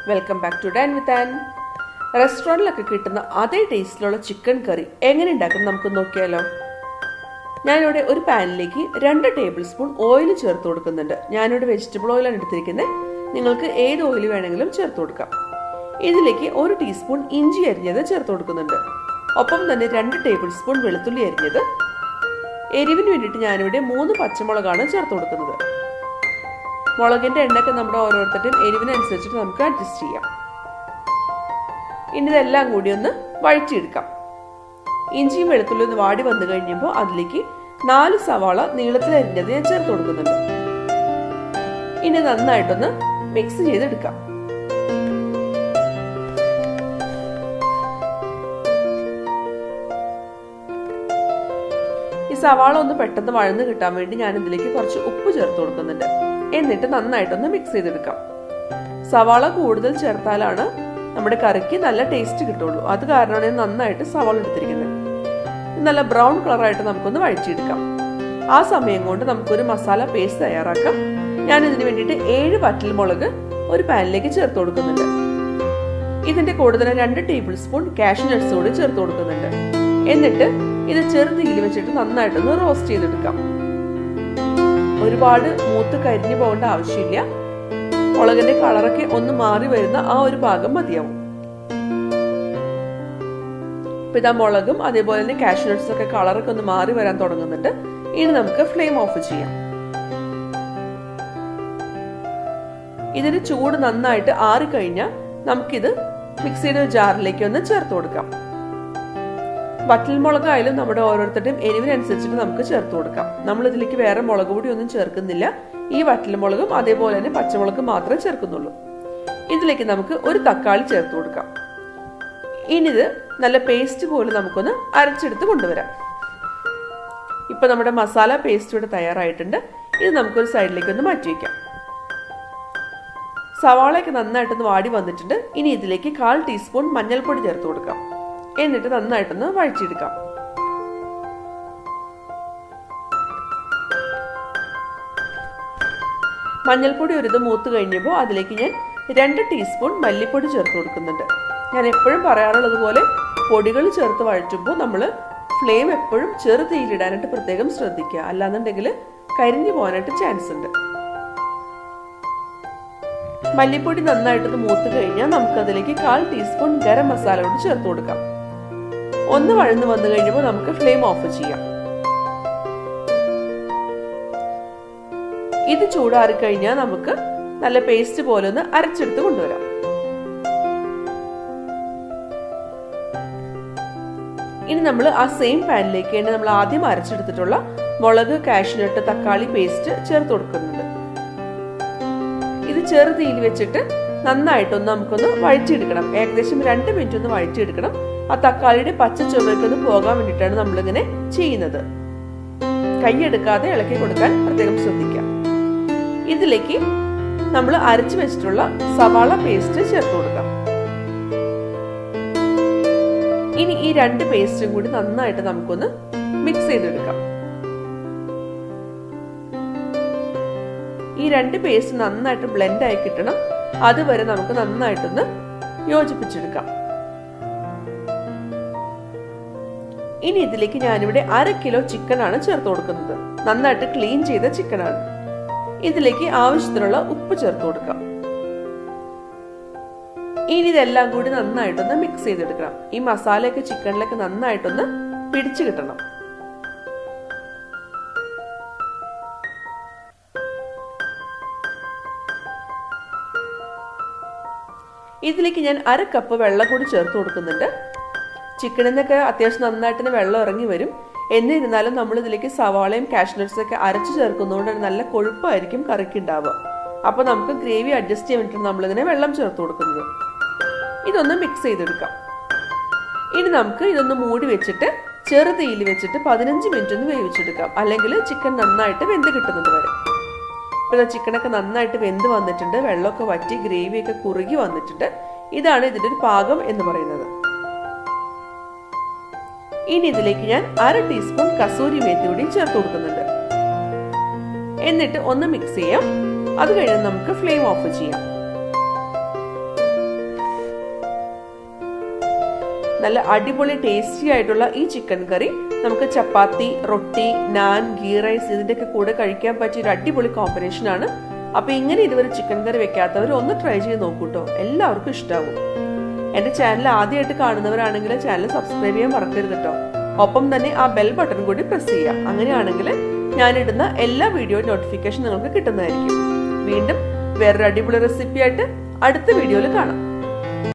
welcome back to Dan with Ann റെസ്റ്റോറൻറ്റിലൊക്കെ കിട്ടുന്ന അതേ ടേസ്റ്റിലുള്ള ചിക്കൻ കറി എങ്ങനെ ഉണ്ടാക്കും നമുക്ക് നോക്കിയാലോ ഞാനിവിടെ ഒരു പാനിലേക്ക് രണ്ട് ടേബിൾ സ്പൂൺ ഓയിൽ ചേർത്ത് കൊടുക്കുന്നുണ്ട് ഞാനിവിടെ വെജിറ്റബിൾ ഓയിലാണ് എടുത്തിരിക്കുന്നത് നിങ്ങൾക്ക് ഏത് ഓയിൽ വേണമെങ്കിലും ചേർത്ത് കൊടുക്കാം ഇതിലേക്ക് ഒരു ടീസ്പൂൺ ഇഞ്ചി അരിഞ്ഞത് ചേർത്ത് കൊടുക്കുന്നുണ്ട് ഒപ്പം തന്നെ രണ്ട് ടേബിൾ സ്പൂൺ വെളുത്തുള്ളി അരിഞ്ഞത് എരിവിന് വേണ്ടിയിട്ട് ഞാനിവിടെ മൂന്ന് പച്ചമുളകാണ് ചേർത്ത് കൊടുക്കുന്നത് മുളകിന്റെ എണ്ണയൊക്കെ നമ്മുടെ ഓരോരുത്തരുടെയും എരിവിനനുസരിച്ചിട്ട് നമുക്ക് അഡ്ജസ്റ്റ് ചെയ്യാം ഇനി ഇതെല്ലാം കൂടി ഒന്ന് വഴറ്റിയെടുക്കാം ഇഞ്ചിയും വെളുത്തുള്ളി ഒന്ന് വാടി വന്നു കഴിഞ്ഞപ്പോൾ അതിലേക്ക് നാല് സവാള നീളത്തിൽ അരിഞ്ഞത് ഞാൻ ചേർത്ത് കൊടുക്കുന്നുണ്ട് ഇനി നന്നായിട്ടൊന്ന് മിക്സ് ചെയ്തെടുക്കാം ഈ സവാള ഒന്ന് പെട്ടെന്ന് വഴന്ന് കിട്ടാൻ വേണ്ടി ഞാൻ ഇതിലേക്ക് കുറച്ച് ഉപ്പ് ചേർത്ത് കൊടുക്കുന്നുണ്ട് എന്നിട്ട് നന്നായിട്ടൊന്ന് മിക്സ് ചെയ്തെടുക്കാം സവാള കൂടുതൽ ചേർത്താലാണ് നമ്മുടെ കറിക്ക് നല്ല ടേസ്റ്റ് കിട്ടുള്ളൂ അത് കാരണമാണ് ഞാൻ നന്നായിട്ട് സവാള എടുത്തിരിക്കുന്നത് നല്ല ബ്രൗൺ കളറായിട്ട് നമുക്കൊന്ന് വഴിച്ചെടുക്കാം ആ സമയം കൊണ്ട് നമുക്കൊരു മസാല പേസ്റ്റ് തയ്യാറാക്കാം ഞാൻ ഇതിന് വേണ്ടിയിട്ട് ഏഴ് വറ്റൽ മുളക് ഒരു പാനിലേക്ക് ചേർത്ത് കൊടുക്കുന്നുണ്ട് ഇതിന്റെ കൂടെ തന്നെ രണ്ട് ടേബിൾ സ്പൂൺ കാഷ്യൂ നട്ട്സ് കൂടി ചേർത്ത് കൊടുക്കുന്നുണ്ട് എന്നിട്ട് ഇത് ചെറുതീയിൽ വെച്ചിട്ട് നന്നായിട്ടൊന്ന് റോസ്റ്റ് ചെയ്തെടുക്കാം ഒരുപാട് മൂത്ത് കരിഞ്ഞു പോകേണ്ട ആവശ്യമില്ല മുളകിന്റെ കളറൊക്കെ ഒന്ന് മാറി വരുന്ന ആ ഒരു ഭാഗം മതിയാവും ഇപ്പൊ ഇതാ മുളകും അതേപോലെ തന്നെ കാഷ്യൂ നട്ട്സ് ഒക്കെ കളറൊക്കെ ഒന്ന് മാറി വരാൻ തുടങ്ങുന്നുണ്ട് ഇനി നമുക്ക് ഫ്ലെയിം ഓഫ് ചെയ്യാം ഇതിന് ചൂട് നന്നായിട്ട് ആറിക്കഴിഞ്ഞാൽ നമുക്കിത് മിക്സിയുടെ ജാറിലേക്ക് ഒന്ന് ചേർത്ത് കൊടുക്കാം വറ്റൽ മുളകായാലും നമ്മുടെ ഓരോരുത്തരുടെയും എരിവിനനുസരിച്ചിട്ട് നമുക്ക് ചേർത്ത് കൊടുക്കാം നമ്മൾ ഇതിലേക്ക് വേറെ മുളക് പൊടി ഒന്നും ചേർക്കുന്നില്ല ഈ വറ്റൽ മുളകും അതേപോലെ തന്നെ പച്ചമുളകും മാത്രമേ ചേർക്കുന്നുള്ളൂ ഇതിലേക്ക് നമുക്ക് ഒരു തക്കാളി ചേർത്ത് കൊടുക്കാം ഇനിത് നല്ല പേസ്റ്റ് പോലെ നമുക്കൊന്ന് അരച്ചെടുത്ത് കൊണ്ടുവരാം ഇപ്പൊ നമ്മുടെ മസാല പേസ്റ്റ് ഇവിടെ തയ്യാറായിട്ടുണ്ട് ഇത് നമുക്കൊരു സൈഡിലേക്ക് ഒന്ന് മാറ്റി വയ്ക്കാം സവാളയൊക്കെ നന്നായിട്ടൊന്ന് വാടി വന്നിട്ടുണ്ട് ഇനി ഇതിലേക്ക് കാൽ ടീസ്പൂൺ മഞ്ഞൾപ്പൊടി ചേർത്ത് കൊടുക്കാം എന്നിട്ട് നന്നായിട്ടൊന്ന് വഴിച്ചെടുക്കാം മഞ്ഞൾപ്പൊടി ഒരു മൂത്ത് കഴിഞ്ഞപ്പോൾ അതിലേക്ക് ഞാൻ രണ്ട് ടീസ്പൂൺ മല്ലിപ്പൊടി ചേർത്ത് കൊടുക്കുന്നുണ്ട് ഞാൻ എപ്പോഴും പറയാറുള്ളത് പോലെ പൊടികൾ ചേർത്ത് വഴറ്റുമ്പോൾ നമ്മൾ ഫ്ലെയിം എപ്പോഴും ചെറു തീയിലിടാനായിട്ട് പ്രത്യേകം ശ്രദ്ധിക്കുക അല്ലാന്നുണ്ടെങ്കിൽ കരിഞ്ഞു പോകാനായിട്ട് ചാൻസ് ഉണ്ട് മല്ലിപ്പൊടി നന്നായിട്ടൊന്ന് മൂത്ത് കഴിഞ്ഞാൽ നമുക്ക് അതിലേക്ക് കാൽ ടീസ്പൂൺ ഗരം മസാല കൂടി ചേർത്ത് കൊടുക്കാം ഒന്ന് വഴന്ന് വന്നു കഴിഞ്ഞപ്പോൾ നമുക്ക് ഫ്ലെയിം ഓഫ് ചെയ്യാം ഇത് ചൂടാറി കഴിഞ്ഞാൽ നമുക്ക് നല്ല പേസ്റ്റ് പോലെ ഒന്ന് അരച്ചെടുത്ത് കൊണ്ടുവരാം ഇനി നമ്മൾ ആ സെയിം പാനിലേക്ക് തന്നെ നമ്മൾ ആദ്യം അരച്ചെടുത്തിട്ടുള്ള മുളക് കാഷ്നട്ട് തക്കാളി പേസ്റ്റ് ചേർത്ത് കൊടുക്കുന്നുണ്ട് ഇത് ചെറു തീയിൽ വെച്ചിട്ട് നന്നായിട്ടൊന്ന് നമുക്കൊന്ന് വഴറ്റിയെടുക്കണം ഏകദേശം രണ്ട് മിനിറ്റ് ഒന്ന് വഴറ്റിയെടുക്കണം ആ തക്കാളിയുടെ പച്ച ചുവക്കൊന്ന് പോകാൻ വേണ്ടിയിട്ടാണ് നമ്മളിങ്ങനെ ചെയ്യുന്നത് കൈയെടുക്കാതെ ഇളക്കി കൊടുക്കാൻ പ്രത്യേകം ശ്രദ്ധിക്കാം ഇതിലേക്ക് നമ്മൾ അരച്ചു വെച്ചിട്ടുള്ള സവാള പേസ്റ്റ് ചേർത്ത് കൊടുക്കാം ഇനി ഈ രണ്ട് പേസ്റ്റും കൂടി നന്നായിട്ട് നമുക്കൊന്ന് മിക്സ് ചെയ്തെടുക്കാം ഈ രണ്ട് പേസ്റ്റ് നന്നായിട്ട് ബ്ലെൻഡ് ആയി കിട്ടണം അതുവരെ നമുക്ക് നന്നായിട്ടൊന്ന് യോജിപ്പിച്ചെടുക്കാം ഇനി ഇതിലേക്ക് ഞാനിവിടെ അര കിലോ ചിക്കൻ ആണ് ചേർത്ത് കൊടുക്കുന്നത് നന്നായിട്ട് ക്ലീൻ ചെയ്ത ചിക്കൻ ആണ് ഇതിലേക്ക് ആവശ്യത്തിനുള്ള ഉപ്പ് ചേർത്ത് കൊടുക്കാം ഇനി ഇതെല്ലാം കൂടി നന്നായിട്ടൊന്ന് മിക്സ് ചെയ്തെടുക്കണം ഈ മസാലയൊക്കെ ചിക്കനിലേക്ക് നന്നായിട്ടൊന്ന് പിടിച്ചു കിട്ടണം ഇതിലേക്ക് ഞാൻ അര കപ്പ് വെള്ളം കൂടി ചേർത്ത് കൊടുക്കുന്നുണ്ട് ചിക്കനിൽ നിന്നൊക്കെ അത്യാവശ്യം നന്നായിട്ട് തന്നെ വെള്ളം ഇറങ്ങി വരും എന്നിരുന്നാലും നമ്മൾ ഇതിലേക്ക് സവാളയും കാഷ്നട്ട്സ് ഒക്കെ അരച്ചു ചേർക്കുന്നതുകൊണ്ട് നല്ല കൊഴുപ്പായിരിക്കും കറിക്ക് ഉണ്ടാവുക അപ്പൊ നമുക്ക് ഗ്രേവി അഡ്ജസ്റ്റ് ചെയ്യാൻ വേണ്ടിയിട്ട് നമ്മളിങ്ങനെ വെള്ളം ചേർത്ത് കൊടുക്കുന്നത് ഇതൊന്ന് മിക്സ് ചെയ്തെടുക്കാം ഇനി നമുക്ക് ഇതൊന്ന് മൂടി വെച്ചിട്ട് ചെറു തീയിൽ വെച്ചിട്ട് പതിനഞ്ച് മിനിറ്റ് ഒന്ന് വേവിച്ചെടുക്കാം അല്ലെങ്കിൽ ചിക്കൻ നന്നായിട്ട് വെന്ത് കിട്ടുന്നത് വരെ ഇപ്പോൾ ചിക്കനൊക്കെ നന്നായിട്ട് വെന്ത് വന്നിട്ടുണ്ട് വെള്ളമൊക്കെ വറ്റി ഗ്രേവിയൊക്കെ കുറുകി വന്നിട്ടുണ്ട് ഇതാണ് ഇതിന്റെ ഒരു പാകം എന്ന് പറയുന്നത് ഇനി ഇതിലേക്ക് ഞാൻ അര ടീസ്പൂൺ കസൂരി മേത്തി കൂടി ചേർത്ത് കൊടുക്കുന്നുണ്ട് എന്നിട്ട് ഒന്ന് മിക്സ് ചെയ്യാം അത് കഴിഞ്ഞ് നമുക്ക് ഫ്ലെയിം ഓഫ് ചെയ്യാം നല്ല അടിപൊളി ടേസ്റ്റി ആയിട്ടുള്ള ഈ ചിക്കൻ കറി നമുക്ക് ചപ്പാത്തി റൊട്ടി നാൻ ഗീ റൈസ് ഇതിൻ്റെയൊക്കെ കൂടെ കഴിക്കാൻ പറ്റിയ ഒരു അടിപൊളി കോമ്പിനേഷൻ ആണ് അപ്പൊ ഇങ്ങനെ ഇതുവരെ ചിക്കൻ കറി വെക്കാത്തവർ ഒന്ന് ട്രൈ ചെയ്ത് നോക്കൂട്ടോ എല്ലാവർക്കും ഇഷ്ടാവും എന്റെ ചാനൽ ആദ്യമായിട്ട് കാണുന്നവരാണെങ്കിൽ ചാനൽ സബ്സ്ക്രൈബ് ചെയ്യാൻ മറക്കരുത് കേട്ടോ ഒപ്പം തന്നെ ആ ബെൽ ബട്ടൺ കൂടി പ്രസ് ചെയ്യാം അങ്ങനെയാണെങ്കിൽ ഞാനിടുന്ന എല്ലാ വീഡിയോ നോട്ടിഫിക്കേഷൻ നിങ്ങൾക്ക് കിട്ടുന്നതായിരിക്കും വീണ്ടും വേറൊരു അടിപൊളി റെസിപ്പി ആയിട്ട് അടുത്ത വീഡിയോയിൽ കാണാം